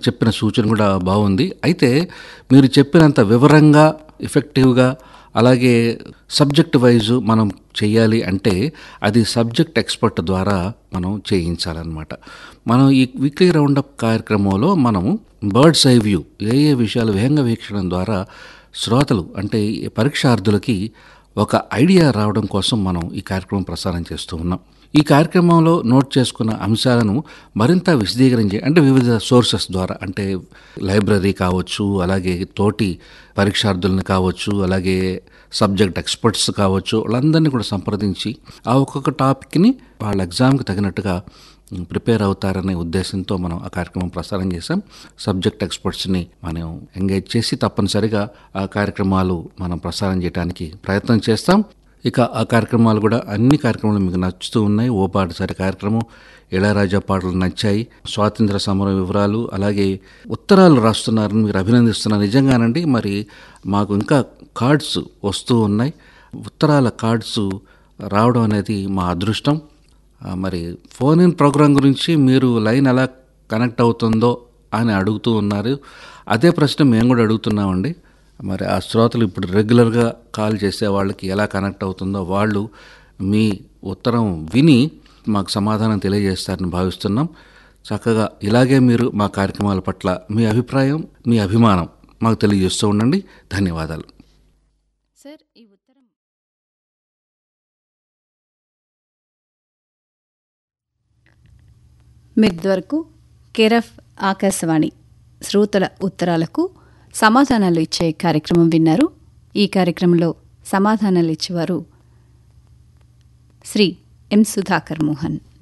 చెప్పిన సూచన కూడా బాగుంది అయితే మీరు చెప్పినంత వివరంగా ఎఫెక్టివ్గా అలాగే సబ్జెక్ట్ వైజ్ మనం చేయాలి అంటే అది సబ్జెక్ట్ ఎక్స్పర్ట్ ద్వారా మనం చేయించాలన్నమాట మనం ఈ వీక్లీ రౌండప్ కార్యక్రమంలో మనము బర్డ్స్ ఐ వ్యూ ఏ ఏ విషయాలు వేగంగా వీక్షణం ద్వారా శ్రోతలు అంటే ఈ పరీక్షార్థులకి ఒక ఐడియా రావడం కోసం మనం ఈ కార్యక్రమం ప్రసారం చేస్తూ ఉన్నాం ఈ కార్యక్రమంలో నోట్ చేసుకున్న అంశాలను మరింత విశదీకరించి అంటే వివిధ సోర్సెస్ ద్వారా అంటే లైబ్రరీ కావచ్చు అలాగే తోటి పరీక్షార్థులను కావచ్చు అలాగే సబ్జెక్ట్ ఎక్స్పర్ట్స్ కావచ్చు వాళ్ళందరినీ కూడా సంప్రదించి ఆ ఒక్కొక్క టాపిక్ని వాళ్ళ ఎగ్జామ్కి తగినట్టుగా ప్రిపేర్ అవుతారనే ఉద్దేశంతో మనం ఆ కార్యక్రమం ప్రసారం చేసాం సబ్జెక్ట్ ఎక్స్పర్ట్స్ని మనం ఎంగేజ్ చేసి తప్పనిసరిగా ఆ కార్యక్రమాలు మనం ప్రసారం చేయడానికి ప్రయత్నం చేస్తాం ఇక ఆ కార్యక్రమాలు కూడా అన్ని కార్యక్రమాలు మీకు నచ్చుతూ ఉన్నాయి ఓ పాటసారి కార్యక్రమం ఇళయరాజా పాటలు నచ్చాయి స్వాతంత్ర సమర వివరాలు అలాగే ఉత్తరాలు రాస్తున్నారని మీరు అభినందిస్తున్నారు నిజంగానండి మరి మాకు ఇంకా కార్డ్స్ వస్తూ ఉన్నాయి ఉత్తరాల కార్డ్స్ రావడం అనేది మా అదృష్టం ఆ, మరి ఫోన్ ఇన్ ప్రోగ్రాం గురించి మీరు లైన్ ఎలా కనెక్ట్ అవుతుందో అని అడుగుతూ ఉన్నారు అదే ప్రశ్న మేము కూడా అడుగుతున్నామండి మరి ఆ శ్రోతలు ఇప్పుడు రెగ్యులర్గా కాల్ చేసే వాళ్ళకి ఎలా కనెక్ట్ అవుతుందో వాళ్ళు మీ ఉత్తరం విని మాకు సమాధానం తెలియజేస్తారని భావిస్తున్నాం చక్కగా ఇలాగే మీరు మా కార్యక్రమాల పట్ల మీ అభిప్రాయం మీ అభిమానం మాకు తెలియజేస్తూ ఉండండి ధన్యవాదాలు సార్ ఈ ఉత్తరం మీరిదివరకు కేరఫ్ ఆకాశవాణి శ్రోతల ఉత్తరాలకు సమాధానాలు ఇచ్చే కార్యక్రమం విన్నారు ఈ కార్యక్రమంలో సమాధానాలు ఇచ్చేవారు శ్రీ ఎం సుధాకర్ మోహన్